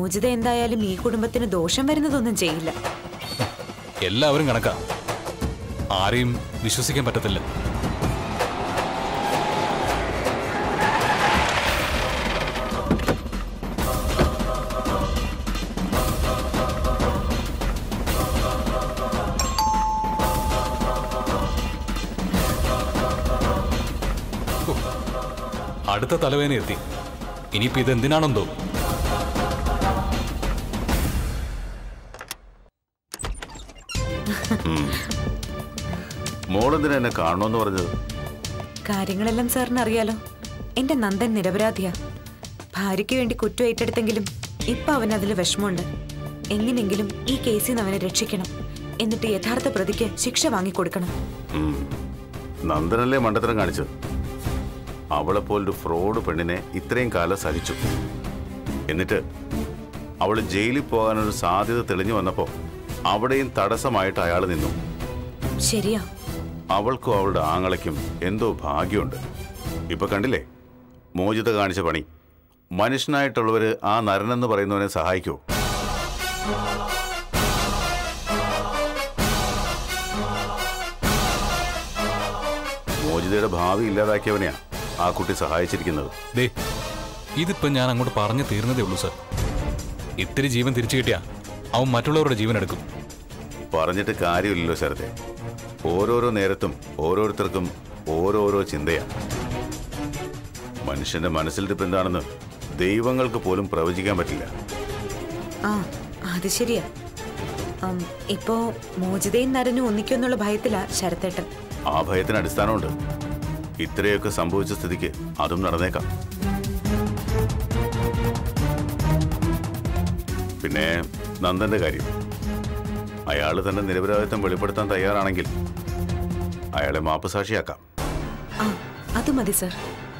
മോചിത എന്തായാലും ഈ കുടുംബത്തിന് ദോഷം വരുന്നതൊന്നും ചെയ്യില്ല എല്ലാവരും കണക്കാ ആരെയും വിശ്വസിക്കാൻ പറ്റത്തില്ല ഓ, അടുത്ത തലവേന എത്തി ഇനിയിപ്പോ ഇത് എന്തിനാണെന്തോ മോളെന്തിനാ എന്നെ കാണണമെന്ന് പറഞ്ഞത് കാര്യങ്ങളെല്ലാം സാറിന് അറിയാലോ എന്റെ നന്ദൻ നിരപരാധിയാ ഭാര്യയ്ക്ക് വേണ്ടി കുറ്റം ഏറ്റെടുത്തെങ്കിലും ഇപ്പൊ അവന് അതിൽ വിഷമമുണ്ട് എങ്ങനെങ്കിലും ഈ കേസിൽ നിന്ന് അവനെ രക്ഷിക്കണം എന്നിട്ട് യഥാർത്ഥ പ്രതിക്ക് ശിക്ഷ വാങ്ങിക്കൊടുക്കണം ഉം. നന്ദനല്ലേ മണ്ടത്തരം കാണിച്ചത് അവളെ പോലൊരു ഫ്രോഡ് പെണ്ണിനെ ഇത്രയും കാലം സഹിച്ചു എന്നിട്ട് അവൾ ജയിലിൽ പോകാനൊരു സാധ്യത തെളിഞ്ഞു വന്നപ്പോ അവിടെയും തടസ്സമായിട്ട് അയാൾ നിന്നു ശരിയാ അവൾക്കും അവളുടെ ആങ്ങളയ്ക്കും എന്തോ ഭാഗ്യമുണ്ട് ഇപ്പൊ കണ്ടില്ലേ മോചിത കാണിച്ച പണി മനുഷ്യനായിട്ടുള്ളവര് ആ നരനെന്ന് പറയുന്നവനെ സഹായിക്കുമോ മോചിതയുടെ ഭാവി ഇല്ലാതാക്കിയവനെയാ ആ കുട്ടി സഹായിച്ചിരിക്കുന്നത് ദേ ഇതിപ്പോ ഞാൻ അങ്ങോട്ട് പറഞ്ഞു തീർന്നതേ ഉള്ളൂ സർ ഇത്തിരി ജീവൻ തിരിച്ചു കിട്ടിയാ അവൻ മറ്റുള്ളവരുടെ ജീവൻ എടുക്കും പറഞ്ഞിട്ട് കാര്യമില്ലല്ലോ ശരത്തെ ഓരോരോ നേരത്തും ഓരോരുത്തർക്കും ഓരോരോ ചിന്തയാണ് മനുഷ്യന്റെ മനസ്സിലിരിപ്പ് എന്താണെന്ന് ദൈവങ്ങൾക്ക് പോലും പ്രവചിക്കാൻ പറ്റില്ല ആ അത് ശരിയാ ഉം, ഇപ്പോ മോചിതയും നരനും ഒന്നിക്കുന്നുള്ള ഭയത്തിലാ ശരത്തേട്ടൻ ആ ഭയത്തിന് അടിസ്ഥാനമുണ്ട് ഇത്രയൊക്കെ സംഭവിച്ച സ്ഥിതിക്ക് അതും നടന്നേക്കാം പിന്നെ നന്ദന്റെ കാര്യം അയാൾ തന്റെ നിരപരാധിത്വം വെളിപ്പെടുത്താൻ തയ്യാറാണെങ്കിൽ അയാളെ മാപ്പസാക്ഷിയാക്കാം ആ അത് മതി സർ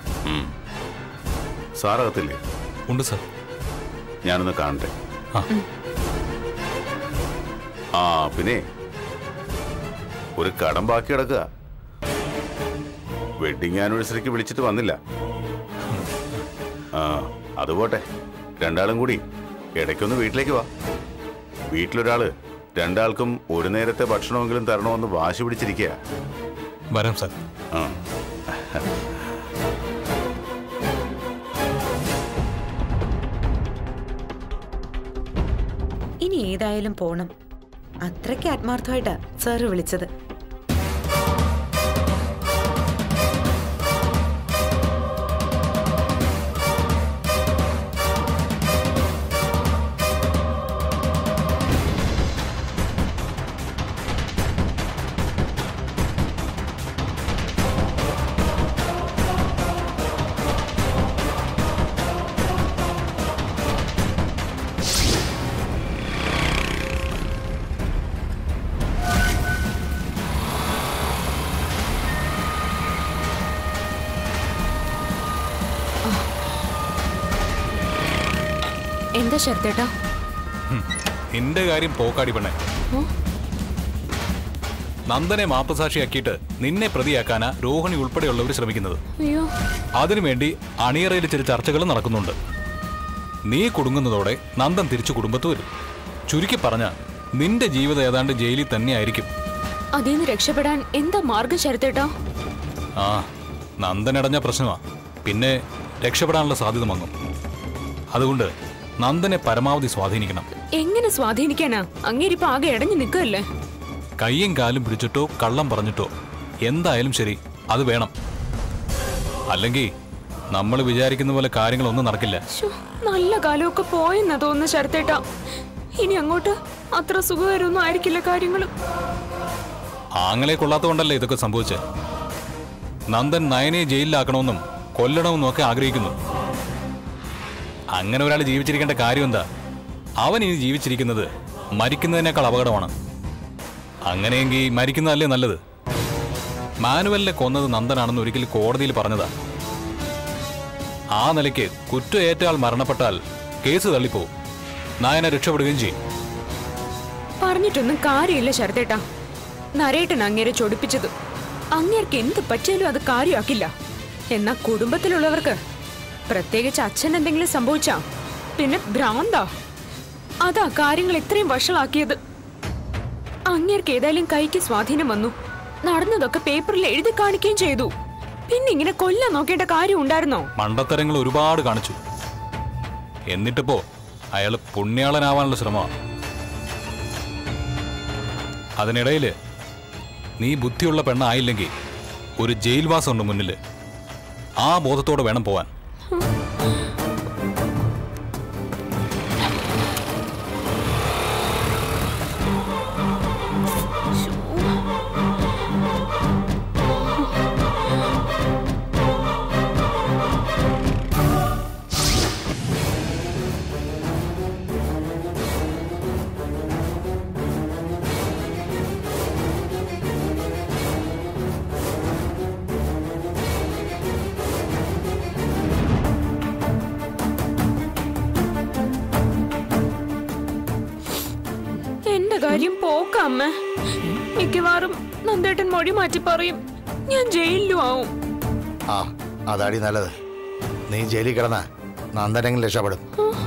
സാറകത്തില്ലേ ഉണ്ട് സർ ഞാനൊന്ന് കാണട്ടെ ആ ആ പിന്നെ ഒരു കടം ബാക്കി കിടക്കുക വെഡിങ് ആനിവേഴ്സറിക്ക് വിളിച്ചിട്ട് വന്നില്ല ആ അത് പോട്ടെ രണ്ടാളും കൂടി ഇടയ്ക്കൊന്ന് വീട്ടിലേക്ക് വാ വീട്ടിലൊരാള് രണ്ടാൾക്കും ഒരു നേരത്തെ ഭക്ഷണമെങ്കിലും തരണമെന്ന് വാശി പിടിച്ചിരിക്കുക വരാം സർ ആ ഇനി ഏതായാലും പോണം അത്രയ്ക്ക് ആത്മാർത്ഥമായിട്ടാ സാറ് വിളിച്ചത് എന്താ ശരത്തേട്ടാ നിന്റെ കാര്യം പോക്കാടി പെണ്ണെ നന്ദനെ മാപ്പസാക്ഷിയാക്കിയിട്ട് നിന്നെ പ്രതിയാക്കാനാ രോഹിണി ഉൾപ്പെടെയുള്ളവർ ശ്രമിക്കുന്നത് അയ്യോ അതിനുവേണ്ടി അണിയറയിൽ ചില ചർച്ചകൾ നടക്കുന്നുണ്ട് നീ കുടുങ്ങുന്നതോടെ നന്ദൻ തിരിച്ചു കുടുംബത്ത് വരും ചുരുക്കി പറഞ്ഞ നിന്റെ ജീവിതം ഏതാണ്ട് ജയിലിൽ തന്നെയായിരിക്കും അതിന്ന് രക്ഷപ്പെടാൻ എന്താ മാർഗം ശരത്തേട്ടാ ആ നന്ദനടഞ്ഞ പ്രശ്നമാ പിന്നെ രക്ഷപ്പെടാനുള്ള സാധ്യത മങ്ങും അതുകൊണ്ട് നന്ദനെ പരമാവധി സ്വാധീനിക്കണം എങ്ങനെ സ്വാധീനിക്കാനാ അങ്ങേരിപ്പോ ആകെ ഇടഞ്ഞു നിൽക്കല്ലേ കയ്യും കാലും പിടിച്ചിട്ടോ കള്ളം പറഞ്ഞിട്ടോ എന്തായാലും ശരി അത് വേണം അല്ലെങ്കിൽ നമ്മൾ വിചാരിക്കുന്ന പോലെ കാര്യങ്ങളൊന്നും നടക്കില്ല ശ്ശോ, നല്ല കാലമൊക്കെ പോയെന്നാ തോന്നുന്നു ശരത്തേട്ടാ ഇനി അങ്ങോട്ട് അത്ര സുഖകരമൊന്നും ആയിരിക്കില്ല കാര്യങ്ങൾ ആങ്ങളെ കൊള്ളാത്തതുകൊണ്ടല്ലേ ഇതൊക്കെ സംഭവിച്ചത് നന്ദൻ നയനെ ജയിലിലാക്കണമെന്നും കൊല്ലണമെന്നും ഒക്കെ ആഗ്രഹിക്കുന്നു അങ്ങനെ ഒരാൾ ജീവിച്ചിരിക്കേണ്ട കാര്യം എന്താ അവൻ ഇനി ജീവിച്ചിരിക്കുന്നത് മരിക്കുന്നതിനേക്കാൾ അപകടമാണ് അങ്ങനെയെങ്കിൽ മരിക്കുന്നതല്ലേ നല്ലത് മാനുവലിനെ കൊന്നത് നന്ദനാണെന്ന് ഒരിക്കൽ കോടതിയിൽ പറഞ്ഞതാ ആ നിലയ്ക്ക് കുറ്റം ഏറ്റ ആൾ മരണപ്പെട്ടാൽ കേസ് തള്ളിപ്പോവും നായന രക്ഷപ്പെടുകയും ചെയ്യും പറഞ്ഞിട്ടൊന്നും കാര്യമില്ല ശരത്തേട്ടാ നരേട്ടൻ അങ്ങേരെ ചൊടിപ്പിച്ചത് അങ്ങേർക്ക് എന്ത് പറ്റിയാലും അത് കാര്യമാക്കില്ല എന്നാ കുടുംബത്തിലുള്ളവർക്ക് പ്രത്യേകിച്ച് അച്ഛൻ എന്തെങ്കിലും സംഭവിച്ചാ പിന്നെ ഭ്രാന്താ അതാ കാര്യങ്ങൾ ഇത്രയും വഷളാക്കിയത് അങ്ങേർക്ക് ഏതായാലും കൈക്ക് സ്വാധീനം വന്നു നടന്നതൊക്കെ പേപ്പറിൽ എഴുതി കാണിക്കുകയും ചെയ്തു പിന്നെ ഇങ്ങനെ കൊല്ലാൻ നോക്കേണ്ട കാര്യം ഉണ്ടായിരുന്നോ മണ്ടത്തരങ്ങൾ ഒരുപാട് കാണിച്ചു എന്നിട്ടിപ്പോ അയാൾ പുണ്യാളനാവാനുള്ള ശ്രമമാണ് അതിനിടയില് നീ ബുദ്ധിയുള്ള പെണ്ണായില്ലെങ്കിൽ ഒരു ജയിൽവാസം ഉണ്ട് മുന്നിൽ ആ ബോധത്തോടെ വേണം പോവാൻ എന്റെ കാര്യം പോക്ക അമ്മ മിക്കവാറും നന്ദേട്ടൻ മൊഴി മാറ്റി പറയും ഞാൻ ജയിലിലും ആവും ആ അതാടി നല്ലത് നീ ജയിലിൽ കിടന്ന നന്ദനെങ്കിലും രക്ഷപ്പെടും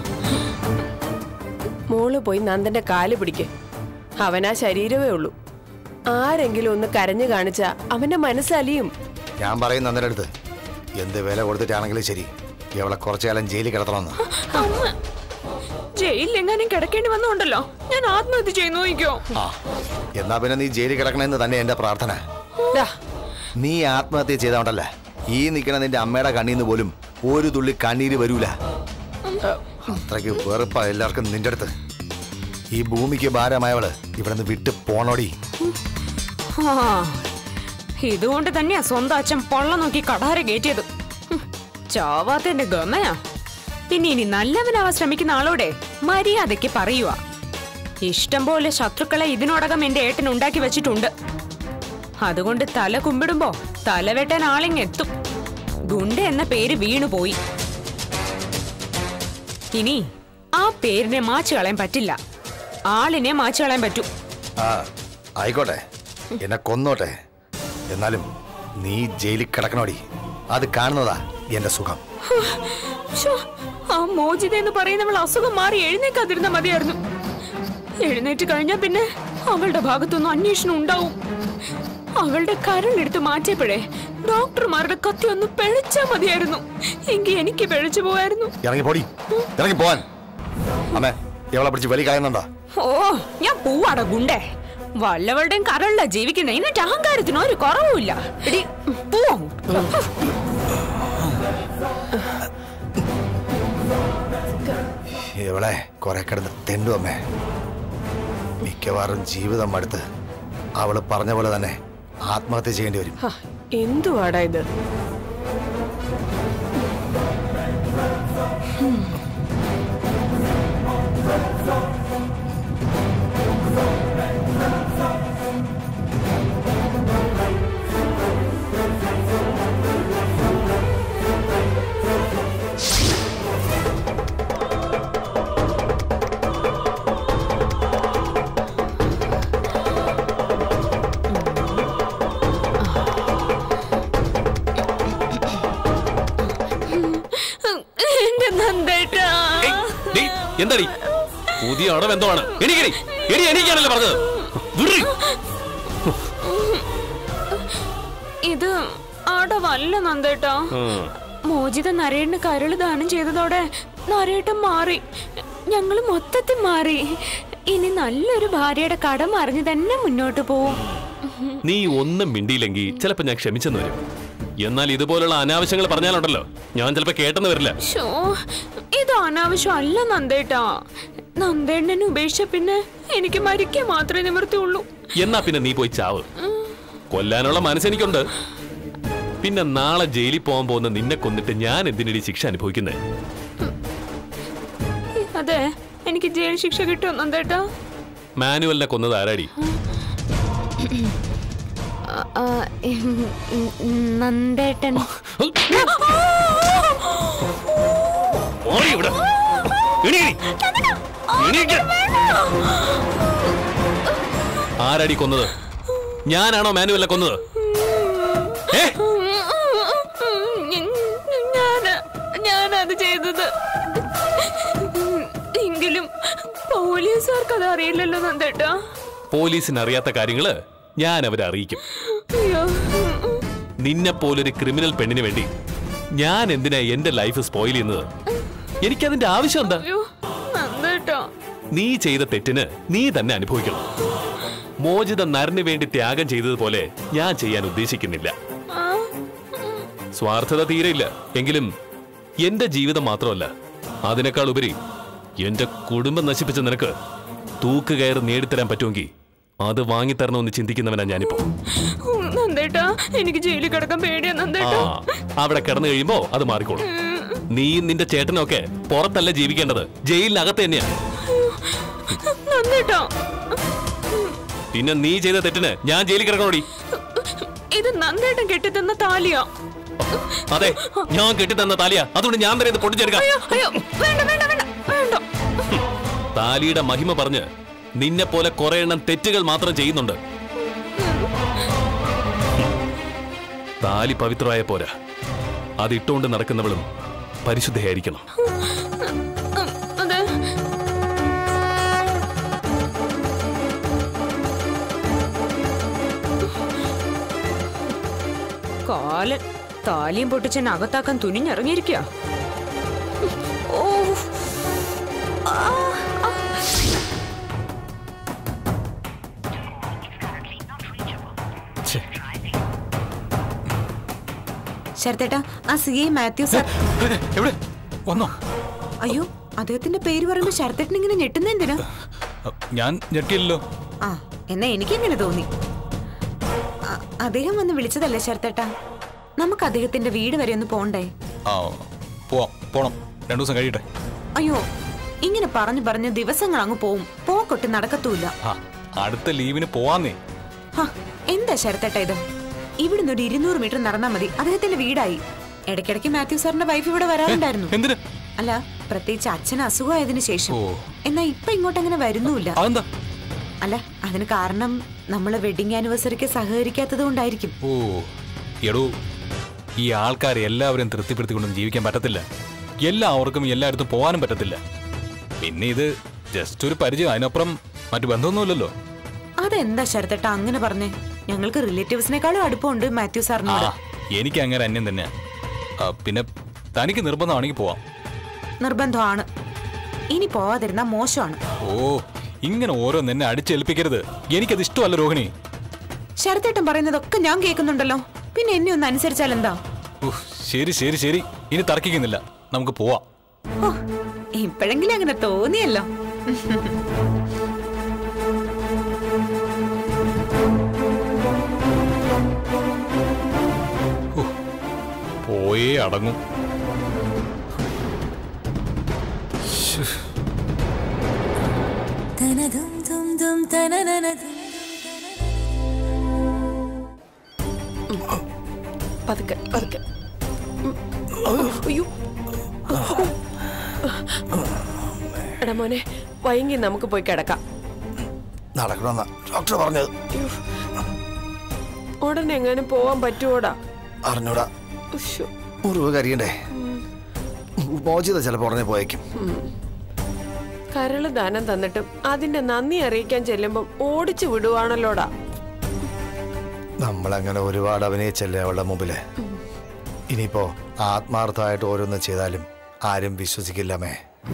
മോള് പോയി നന്ദന്റെ കാല് പിടിക്ക് അവനാ ശരീരമേ ഉള്ളൂ ആരെങ്കിലും ഒന്ന് കരഞ്ഞു കാണിച്ച അവന്റെ മനസ്സലിയും ഞാൻ പറയും നന്ദൻ്റെ അടുത്ത് എന്ത് വില കൊടുത്തിട്ടാണെങ്കിലും ശരി ഇവളെ കുറച്ചു കാലം ജയിലിൽ കിടത്തണമെന്ന് അമ്മ ജയിലിൽ എങ്ങാനും കിടക്കേണ്ടി വന്നുണ്ടല്ലോ ഞാൻ ആത്മഹത്യ ചെയ്തു നോക്കിക്കോ ആ എന്നാ പിന്നെ നീ ജയിലിൽ കിടക്കണമെന്ന് തന്നെ എന്റെ പ്രാർത്ഥന ദാ, നീ ആത്മഹത്യ ചെയ്തോണ്ടല്ല ഈ നിൽക്കണ നിന്റെ അമ്മയുടെ കണ്ണീന്ന് പോലും ഒരു തുള്ളി കണ്ണീര് വരൂല അത്രയ്ക്ക് വെറുപ്പാ എല്ലാവർക്കും നിന്റെ അടുത്ത് ഈ ഭൂമിക്ക് ഭാരമായവള് ഇവിടെ നിന്ന് വിട്ട് പോണോടി ആ, ഇതുകൊണ്ട് തന്നെയാ സ്വന്തം അച്ഛൻ പൊള്ള നോക്കി കടാര കയറ്റിയത് ഹും, ചാവാത്തന്റെ ഗമയാ പിന്നെ ഇനി നല്ലവനാവാൻ ശ്രമിക്കുന്ന ആളോടെ മര്യാദയ്ക്ക് പറയുക ഇഷ്ടം പോലെ ശത്രുക്കളെ ഇതിനോടകം എന്റെ ഏട്ടൻ ഉണ്ടാക്കി വെച്ചിട്ടുണ്ട് അതുകൊണ്ട് തല കുമ്പിടുമ്പോ തല വെട്ടാൻ ആളിങ്ങെത്തും ഗുണ്ട എന്ന പേര് വീണുപോയി ഇനി ആ പേരിനെ മാച്ചു കളയാൻ പറ്റില്ല ആളിനെ മാച്ചു കളയാൻ പറ്റൂ ആ ആയിക്കോട്ടെ എന്നെ കൊന്നോട്ടെ എന്നാലും നീ ജയിലിൽ കിടക്കണോടി അത് കാണുന്നതാ എന്റെ സുഖം ശ്ശോ, ആ മോചിത എന്ന് പറയുന്നവൾ അസുഖം മാറി എഴുന്നേക്കാതിരുന്ന മതിയായിരുന്നു എഴുന്നേറ്റ് കഴിഞ്ഞാ പിന്നെ അവളുടെ ഭാഗത്തൊന്നും അന്വേഷണം ഉണ്ടാവും അവളുടെ കരളെടുത്ത് മാറ്റിയപ്പോഴേ ഡോക്ടർമാരുടെ കത്തി ഒന്ന് പിഴച്ചാ മതിയായിരുന്നു എങ്കിൽ എനിക്ക് പിഴച്ചു പോവായിരുന്നു ഇറങ്ങി പോടി ഇറങ്ങി പോവാൻ അമ്മേ ഇവളെ പിടിച്ച് വെളി കളയുന്നുണ്ടോ ഓ ഞാൻ പൂവാട ഗുണ്ടേ വല്ലവളുടെയും കരളില ജീവിക്കുന്ന എന്നിട്ട് അഹങ്കാരത്തിന് ഒരു കുറവുമില്ല എടി പോവോ ഇവളെ കുറെ കിടന്ന് തെണ്ടു അമ്മേ മിക്കവാറും ജീവിതം അടുത്ത് അവള് പറഞ്ഞ പോലെ തന്നെ ആത്മഹത്യ ചെയ്യേണ്ടി വരും ഹ, എന്തുവാടാ ഇത് എന്റെ നന്ദേട്ടാ ഡേയ്, എന്താടി പുതിയ അടവ് എന്തോആണ് എണീക്കടി എടി എണീക്കാണല്ലോ പറഞ്ഞത് വിടറി. ഇത് അടവല്ല നന്ദേട്ടാ മോചിത നരേണിന് കരള് ദാനം ചെയ്തതോടെ നരേട്ടൻ മാറി ഞങ്ങള് മൊത്തത്തിൽ മാറി ഇനി നല്ലൊരു ഭാര്യയുടെ കടം അറിഞ്ഞു തന്നെ മുന്നോട്ട് പോവും നീ ഒന്നും മിണ്ടിയില്ലെങ്കിൽ ചിലപ്പോ ഞാൻ ക്ഷമിച്ചെന്ന് വരും എന്നാൽ ഇതുപോലുള്ള അനാവശ്യങ്ങൾ പറഞ്ഞാലുണ്ടല്ലോ ഞാൻ ചിലപ്പോ കേട്ടെന്ന് വരില്ല ഷോ ഇത് അനാവശ്യം അല്ല നന്ദേട്ടാ നന്ദേണ്ണനെ ഉപേക്ഷിച്ച പിന്നെ എനിക്ക് മരിക്കാൻ മാത്രമേ നിവൃത്തിയുള്ളൂ എന്നാ പിന്നെ നീ പോയി ചാവ് കൊല്ലാനുള്ള മനസ്സെനിക്കുണ്ട് പിന്നെ നാളെ ജയിലിൽ പോകാൻ പോകുന്ന നിന്നെ കൊന്നിട്ട് ഞാൻ എന്തിനടി ശിക്ഷ അനുഭവിക്കുന്നത് അതെ എനിക്ക് ജയിൽ ശിക്ഷ കിട്ടും നന്ദേട്ടാ മാനുവലിനെ കൊന്നത് ആരാടി നന്ദേട്ടൻ ഓടി ഇവിടെ. എണീക്കടി. എണീക്ക്. ആരാടി കൊന്നത് ഞാനാണോ മാനുവലിനെ കൊന്നത് ഏ ഞാന് ഞാനത് ചെയ്തത് എങ്കിലും പൗ പോലീസുകാർക്ക് അത് അറിയില്ലല്ലോ നന്ദേട്ടാ പോലീസിന് അറിയാത്ത കാര്യങ്ങള് ഞാൻ അവരെ അറിയിക്കും അയ്യോ നിന്നെ പോലൊരു ക്രിമിനൽ പെണ്ണിന് വേണ്ടി ഞാൻ എന്തിനാ എന്റെ ലൈഫ് സ്പോയിൽ ചെയ്യുന്നത് എനിക്കതിന്റെ ആവശ്യം എന്താ അയ്യോ നന്ദേട്ടാ നീ ചെയ്ത തെറ്റിന് നീ തന്നെ അനുഭവിക്കണം മോചിത നരന് വേണ്ടി ത്യാഗം ചെയ്തതുപോലെ ഞാൻ ചെയ്യാൻ ഉദ്ദേശിക്കുന്നില്ല ആ സ്വാർത്ഥത തീരെയില്ല എങ്കിലും എന്റെ ജീവിതം മാത്രമല്ല അതിനേക്കാൾ ഉപരി എന്റെ കുടുംബം നശിപ്പിച്ച നിനക്ക് തൂക്ക് കയറ് നേടിത്തരാൻ പറ്റുമെങ്കിൽ അത് വാങ്ങിത്തരണമെന്ന് ചിന്തിക്കുന്നവനാ ഞാനിപ്പോ ഉം, നന്ദേട്ടാ എനിക്ക് ജയിലിൽ കിടക്കാൻ പേടിയാ ആ നന്ദേട്ടാ അവിടെ കിടന്നു കഴിയുമ്പോ അത് മാറിക്കോളും നീയും നിന്റെ ചേട്ടനും ഒക്കെ പുറത്തല്ല ജീവിക്കേണ്ടത് ജയിലിനകത്ത് തന്നെയാ നന്ദേട്ടാ പിന്നെ നീ ചെയ്ത തെറ്റിന് ഞാൻ ജയിലിൽ കിടക്കണോടി ഇത് നന്ദേട്ടൻ കെട്ടിത്തന്ന താലിയാ അതെ ഞാൻ കെട്ടിത്തന്ന താലിയാ അതുകൊണ്ട് ഞാൻ തന്നെ ഇത് പൊട്ടിച്ചെടുക്കാം അയ്യോ അയ്യോ വേണ്ട വേണ്ട വേണ്ട വേണ്ട താലിയുടെ മഹിമ പറഞ്ഞ് നിന്നെ പോലെ കുറെ എണ്ണം തെറ്റുകൾ മാത്രം ചെയ്യുന്നുണ്ട് താലി പവിത്രമായ പോരാ അതിട്ടുകൊണ്ട് നടക്കുന്നവളും പരിശുദ്ധയായിരിക്കണം അതെ കാലൻ താലിയും പൊട്ടിച്ചെന്നെ അകത്താക്കാൻ തുനിഞ്ഞിറങ്ങിയിരിക്കുക ഓ ആ, ആ. ശരത്തേട്ടാ ആ സി എ മാത്യു സാർ എവിടെ വന്നോ അയ്യോ അദ്ദേഹത്തിന്റെ പേര് പറയുമ്പോ ശരത്തേട്ടൻ ഇങ്ങനെ ഞെട്ടുന്ന എന്തിനാ അ, ഞാൻ ഞെട്ടിയല്ലോ ആ എന്നാ എനിക്കെങ്ങനെ തോന്നി അ- അദ്ദേഹം വന്ന് വിളിച്ചതല്ലേ ശരത്തേട്ടാ നമുക്ക് അദ്ദേഹത്തിന്റെ വീട് വരെ ഒന്ന് പോണ്ടേ ആ പോവാം പോണം രണ്ടു ദിവസം കഴിയട്ടെ അയ്യോ ഇങ്ങനെ പറഞ്ഞു പറഞ്ഞ് ദിവസങ്ങൾ അങ്ങ് പോവും പോക്കൊട്ട് നടക്കത്തൂല്ല ആ അടുത്ത ലീവിന് പോവാന്നേ ഹ, എന്താ ശരത്തേട്ട ഇത് ഇവിടുന്ന് ഒരു ഇരുന്നൂറ് മീറ്റർ നടന്നാ മതി അദ്ദേഹത്തിന്റെ വീടായി ഇടയ്ക്കിടയ്ക്ക് മാത്യു സാറിന്റെ വൈഫ് ഇവിടെ വരാറുണ്ടായിരുന്നു എന്തിന് അല്ല പ്രത്യേകിച്ച് അച്ഛന് അസുഖമായതിനു ശേഷം ഓ. എന്നാ ഇപ്പൊ ഇങ്ങോട്ട് അങ്ങനെ വരുന്നുമില്ല അതെന്താ അല്ല അതിന് കാരണം നമ്മള് വെഡിങ് ആനിവേഴ്സറിക്ക് സഹകരിക്കാത്തത് കൊണ്ടായിരിക്കും ഓ എടോ ഈ ആൾക്കാരെ എല്ലാവരും തൃപ്തിപ്പെടുത്തിക്കൊണ്ടും ജീവിക്കാൻ പറ്റത്തില്ല എല്ലാവർക്കും എല്ലായിടത്തും പോകാനും പറ്റത്തില്ല പിന്നെ ഇത് ജസ്റ്റ് ഒരു പരിചയം അതിനപ്പുറം മറ്റു ബന്ധമൊന്നുമില്ലല്ലോ അതെന്താ ശരത്തേട്ട അങ്ങനെ പറഞ്ഞേ ഞങ്ങൾക്ക് റിലേറ്റീവ്സിനെക്കാളും അടുപ്പമുണ്ട് മാത്യു ആ സാറിനോട് എനിക്ക് അങ്ങനെ അന്യം തന്നെ പിന്നെ തനിക്ക് നിർബന്ധമാണെങ്കിൽ പോവാം നിർബന്ധമാണ് ഇനി പോവാതിരുന്നാ മോശമാണ് ഓ ഇങ്ങനെ ഓരോന്ന് എന്നെ അടിച്ചേൽപ്പിക്കരുത് എനിക്കത് ഇഷ്ടമല്ല രോഹിണി ശരത്തേട്ടൻ പറയുന്നതൊക്കെ ഞാൻ കേൾക്കുന്നുണ്ടല്ലോ പിന്നെ എന്നെ ഒന്ന് അനുസരിച്ചാൽ എന്താ ഉഫ്, ശരി ശരി ശരി ഇനി തർക്കിക്കുന്നില്ല നമുക്ക് പോവാം ഓ ഇപ്പോഴെങ്കിലും അങ്ങനെ തോന്നിയല്ലോ പോയേ അടങ്ങും പതുക്കെ പതുക്കെ ഉം. അയ്യോ എടാ മോനെ വൈകി നമുക്ക് പോയി കിടക്കാം നടക്കണമെന്നാ ഡോക്ടർ പറഞ്ഞത് അയ്യോ. ഉടനെ എങ്ങാനും പോവാൻ പറ്റുവോടാ അറിഞ്ഞൂടാ ഉശ്ശോ. മുറിവ് കരിയണ്ടേ മോചിത ചിലപ്പോൾ ഉടനെ പോയേക്കും കരള് ദാനം തന്നിട്ടും അതിന്റെ നന്ദി അറിയിക്കാൻ ചെല്ലുമ്പം ഓടിച്ചു വിടുവാണല്ലോടാ നമ്മളങ്ങനെ ഒരുപാട് അഭിനയിച്ചല്ലേ അവളുടെ മുമ്പില് ഇനിയിപ്പോ ആത്മാർത്ഥമായിട്ട് ഓരോന്ന് ചെയ്താലും ആരും വിശ്വസിക്കില്ലമേ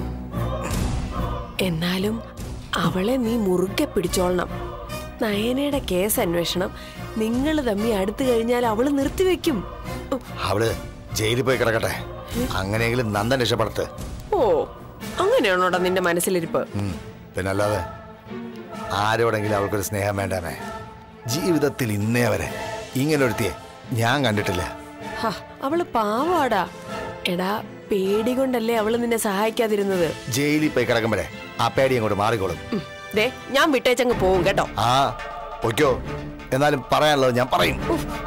എന്നാലും അവളെ നീ മുറുക്കെ പിടിച്ചോളണം നയനയുടെ കേസ് അന്വേഷണം നിങ്ങൾ തമ്മി അടുത്തു കഴിഞ്ഞാൽ അവള് നിർത്തിവെക്കും ഉം. അവള് ജയിലിൽ പോയി കിടക്കട്ടെ അങ്ങനെയെങ്കിലും നന്ദൻ രക്ഷപ്പെടട്ടെ ഓ അങ്ങനെയാണോടാ നിന്റെ മനസ്സിലിരിപ്പ് ഉം. പിന്നല്ലാതെ ആരോടെങ്കിലും അവൾക്കൊരു സ്നേഹം വേണ്ടാമേ ജീവിതത്തിൽ ഇന്നേ വരെ ഇങ്ങനെ ഒരുത്തിയെ ഞാൻ കണ്ടിട്ടില്ല ഹ, അവള് പാവാടാ എടാ പേടി കൊണ്ടല്ലേ അവള് നിന്നെ സഹായിക്കാതിരുന്നത് ജയിലിൽ പോയി കിടക്കുമ്പോഴേ ആ പേടി അങ്ങോട്ട് മാറിക്കോളും ഉം. ദേ ഞാൻ വിട്ടേച്ചങ്ങ് പോവും കേട്ടോ ആ പൊയ്ക്കോ എന്നാലും പറയാനുള്ളത് ഞാൻ പറയും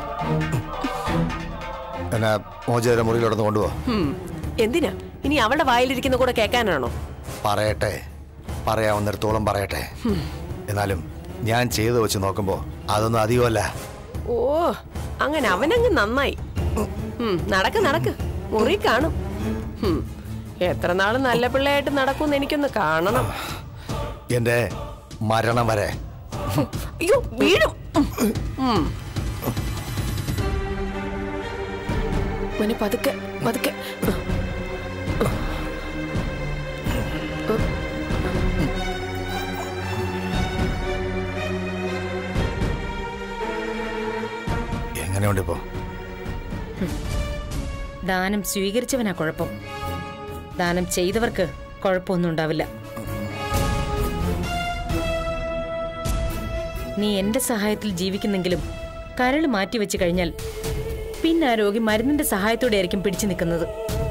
എന്നാ മോചിതയുടെ മുറിയിലോടൊന്ന് കൊണ്ടുപോ ഉം. എന്തിനാ ഇനി അവളുടെ വായിലിരിക്കുന്ന കൂടെ കേൾക്കാനാണോ പറയട്ടെ പറയാവുന്നിടത്തോളം പറയട്ടെ എന്നാലും ഞാൻ ചെയ്തു വെച്ച് നോക്കുമ്പോ അതൊന്നും അധികമല്ല ഓ അങ്ങനെ അവനങ്ങ് നന്നായി ഉം, നടക്ക് നടക്ക് മുറി കാണും ഉം, എത്ര നാള് നല്ല പിള്ളയായിട്ട് നടക്കുമെന്ന് എനിക്കൊന്ന് കാണണം എന്റെ മരണം വരെ അയ്യോ വീഴും ഉം. മോനെ പതുക്കെ പതുക്കെ എങ്ങനെയുണ്ട് ഇപ്പോ ദാനം സ്വീകരിച്ചവനാ കുഴപ്പം ദാനം ചെയ്തവർക്ക് കുഴപ്പമൊന്നും ഉണ്ടാവില്ല നീ എന്റെ സഹായത്തിൽ ജീവിക്കുന്നെങ്കിലും കരൾ മാറ്റിവെച്ച് കഴിഞ്ഞാൽ പിന്നെ ആ രോഗി മരുന്നിന്റെ സഹായത്തോടെ ആയിരിക്കും പിടിച്ചു നിൽക്കുന്നത്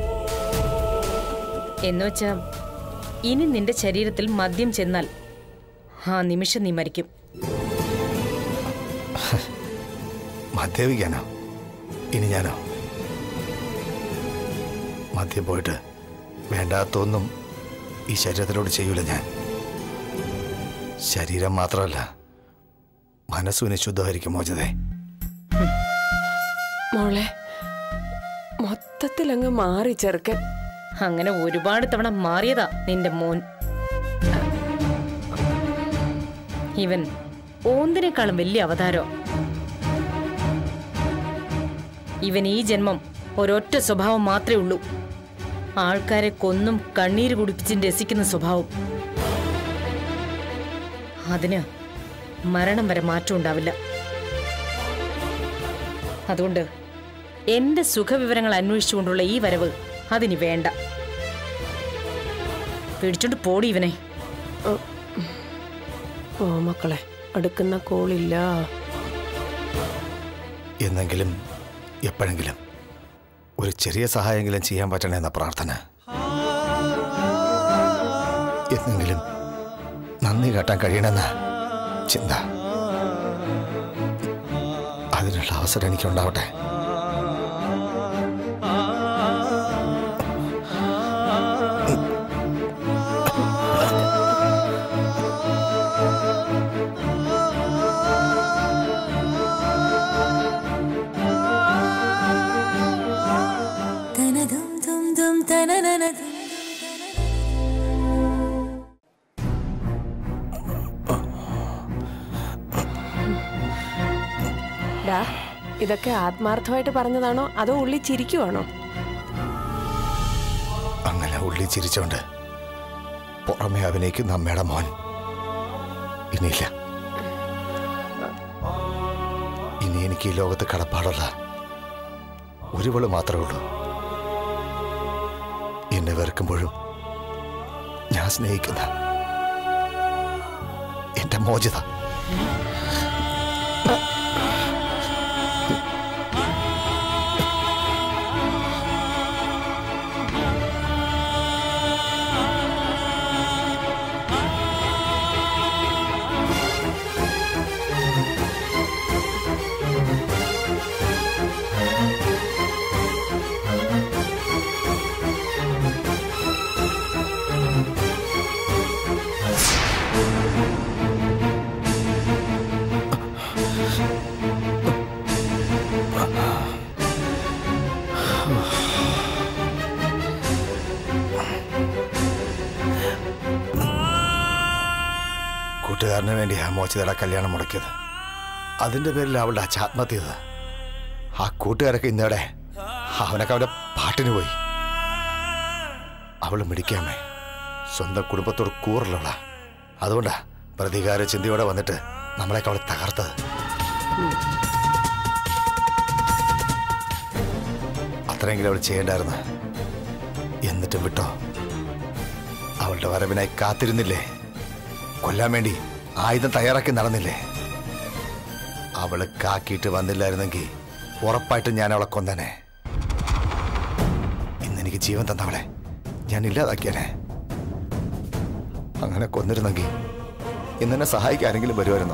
എന്നുവെച്ചാ ഇനി നിന്റെ ശരീരത്തിൽ മദ്യം ചെന്നാൽ ആ നിമിഷം നീ മരിക്കും മദ്യപിക്കാനോ ഇനി ഞാനോ മദ്യം പോയിട്ട് വേണ്ടാത്തൊന്നും ഈ ശരീരത്തിനോട് ചെയ്യൂല ഞാൻ ശരീരം മാത്രമല്ല മനസ്സുവിന് ശുദ്ധമായിരിക്കും മോചതേ മോളെ മൊത്തത്തിൽ അങ്ങ് മാറി ചെറുക്കൻ അങ്ങനെ ഒരുപാട് തവണ മാറിയതാ നിന്റെ മോൻ ഇവൻ ഓന്തിനേക്കാളും വലിയ അവതാരോ ഇവൻ ഈ ജന്മം ഒരൊറ്റ സ്വഭാവം മാത്രമേ ഉള്ളൂ ആൾക്കാരെ കൊന്നും കണ്ണീര് കുടിപ്പിച്ചും രസിക്കുന്ന സ്വഭാവം അതിന് മരണം വരെ മാറ്റം ഉണ്ടാവില്ല അതുകൊണ്ട് എന്റെ സുഖവിവരങ്ങൾ അന്വേഷിച്ചുകൊണ്ടുള്ള ഈ വരവ് അതിനി വേണ്ട പിടിച്ചോണ്ട് പോടി ഇവനെ ഓ മക്കളെ അടുക്കുന്ന കോളില്ല എന്നെങ്കിലും എപ്പോഴെങ്കിലും ഒരു ചെറിയ സഹായമെങ്കിലും ചെയ്യാൻ പറ്റണേ എന്ന പ്രാർത്ഥന എന്നെങ്കിലും നന്ദി കാട്ടാൻ കഴിയണമെന്ന ചിന്ത അതിനുള്ള അവസരം എനിക്കുണ്ടാവട്ടെ ഡാ ഇതൊക്കെ ആത്മാർത്ഥമായിട്ട് പറഞ്ഞതാണോ അതോ ഉള്ളി ചിരിക്കുവാണോ അങ്ങനെ ഉള്ളി ചിരിച്ചോണ്ട് പുറമെ അഭിനയിക്കുന്ന അമ്മയുടെ മോൻ ഇനിയില്ല ഇനി എനിക്ക് ഈ ലോകത്ത് കടപ്പാടുള്ള ഒരുവള് മാത്രമേ ഉള്ളൂ എന്നെ വെറുക്കുമ്പോഴും ഞാൻ സ്നേഹിക്കുന്ന എന്റെ മോചിത കൂട്ടുകാരന് വേണ്ടി ആ മോചിതയുടെ കല്യാണം മുടക്കിയത് അതിന്റെ പേരിൽ അവളുടെ അച്ഛ ആത്മഹത്യ ചെയ്തത് ആ കൂട്ടുകാരൊക്കെ ഇന്നവിടെ അവനൊക്കെ അവന്റെ പാട്ടിന് പോയി അവള് മിടിക്കാമേ സ്വന്തം കുടുംബത്തോട് കൂറുള്ള അതുകൊണ്ടാ പ്രതികാര ചിന്തയോടെ വന്നിട്ട് നമ്മളെയൊക്കെ അവളെ തകർത്തത് അത്രയെങ്കിലും അവൾ ചെയ്യേണ്ടായിരുന്നു എന്നിട്ടും വിട്ടോ അവളുടെ വരവിനായി കാത്തിരുന്നില്ലേ കൊല്ലാൻ വേണ്ടി ആയുധം തയ്യാറാക്കി നടന്നില്ലേ അവള് കാക്കിയിട്ട് വന്നില്ലായിരുന്നെങ്കിൽ ഉറപ്പായിട്ടും ഞാൻ അവളെ കൊന്നനെ ഇന്നെനിക്ക് ജീവൻ തന്നവളെ ഞാൻ ഇല്ലാതാക്കിയനെ അങ്ങനെ കൊന്നിരുന്നെങ്കിൽ ഇന്നെന്നെ സഹായിക്കാൻ ആരെങ്കിലും വരുമായിരുന്നു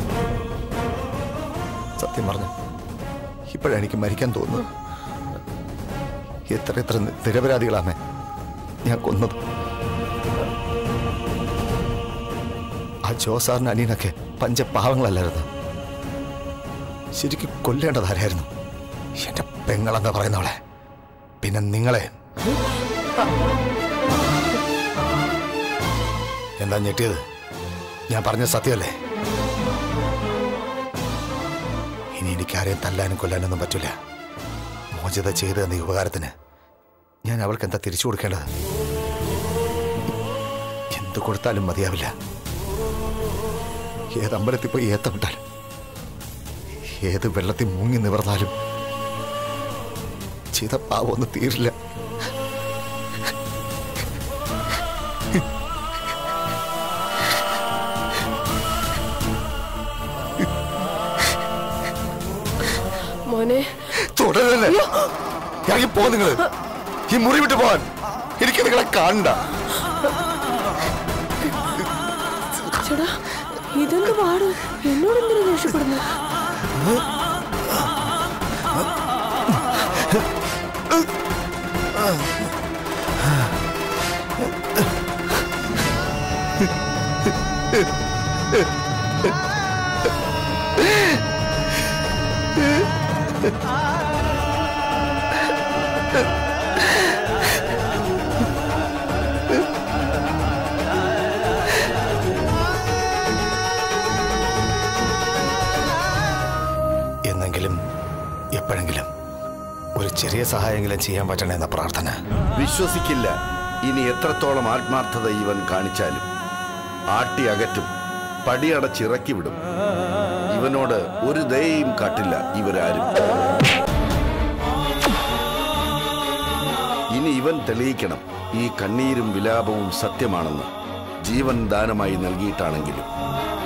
സത്യം പറഞ്ഞു ഇപ്പോഴെനിക്ക് മരിക്കാൻ തോന്നുന്നു എത്ര എത്ര നിരപരാധികളാണ് ഞാൻ കൊന്നത് ആ ജോസാറിന് അനിയനൊക്കെ പഞ്ചപാവങ്ങളല്ലായിരുന്നു ശരിക്കും കൊല്ലേണ്ടതാരായിരുന്നു എന്റെ പെങ്ങളെന്ന് പറയുന്നവളെ പിന്നെ നിങ്ങളെ എന്താ ഞെട്ടിയത് ഞാൻ പറഞ്ഞ സത്യമല്ലേ ഇനി എനിക്കാരെയും തല്ലാനും കൊല്ലാനൊന്നും പറ്റില്ല മോചിത ചെയ്തു തന്ന ഈ ഉപകാരത്തിന് ഞാൻ അവൾക്ക് എന്താ തിരിച്ചു കൊടുക്കേണ്ടത് എന്ത് കൊടുത്താലും മതിയാവില്ല ഏത് അമ്പലത്തിൽ പോയി ഏത്തമിട്ടാലും ഏത് വെള്ളത്തിൽ മുങ്ങി നിവർന്നാലും ചെയ്ത പാവമൊന്നും തീരില്ല മോനെ തുടരല്ലേ ഇറങ്ങി പോ നിങ്ങള് ഈ മുറി വിട്ട് പോവാൻ എനിക്ക് നിങ്ങളെ കാണണ്ട ചേടാ ഇതെന്ത് പാട് എന്നോട് എന്തിനാ ദേഷ്യപ്പെടുന്നു എന്നെങ്കിലും എപ്പോഴെങ്കിലും ഒരു ചെറിയ സഹായമെങ്കിലും ചെയ്യാൻ പറ്റണേ എന്ന പ്രാർത്ഥന വിശ്വസിക്കില്ല ഇനി എത്രത്തോളം ആത്മാർത്ഥത ഇവൻ കാണിച്ചാലും ആട്ടി അകറ്റും പടിയടച്ചിറക്കി വിടും ഇവനോട് ഒരു ദയയും കാട്ടില്ല ഇവരാരും ഇനി ഇവൻ തെളിയിക്കണം ഈ കണ്ണീരും വിലാപവും സത്യമാണെന്ന് ജീവൻ ദാനമായി നൽകിയിട്ടാണെങ്കിലും